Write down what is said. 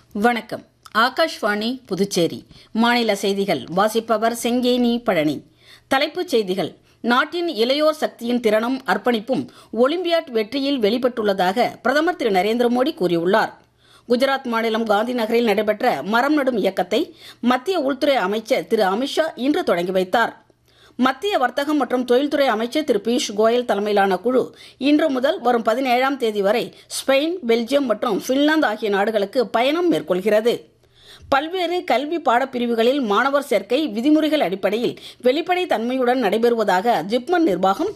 வணக்கம் ஆகாஷ்வாணி புதுச்சேரி மாநில செய்திகள் வாசிப்பவர் செங்கேனி பழனி தலைப்புச் செய்திகள் நாட்டின் இளையோர் சக்தியின் திறனும் அர்ப்பணிப்பும் ஒலிம்பியாட் வெற்றியில் வெளிப்பட்டுள்ளதாக பிரதமர் திரு நரேந்திர மோடி கூறியுள்ளார் குஜராத் மாநிலம் காந்தி நகரில் நடைபெற்ற மரம் நடும் இயக்கத்தை மத்திய உள்துறை அமைச்சர் திரு அமித்ஷா இன்று தொடங்கி வைத்தார் மத்திய வர்த்தகம் மற்றும் தொழில்துறை அமைச்சர் திரு பியூஷ் கோயல் தலைமையிலான குழு இன்று முதல் வரும் பதினேழாம் தேதி வரை ஸ்பெயின் பெல்ஜியம் மற்றும் பின்லாந்து ஆகிய நாடுகளுக்கு பயணம் மேற்கொள்கிறது பல்வேறு கல்வி பாடப்பிரிவுகளில் மாணவர் சேர்க்கை விதிமுறைகள் அடிப்படையில் வெளிப்படை தன்மையுடன் நடைபெறுவதாக ஜிப்மன் நிர்வாகம்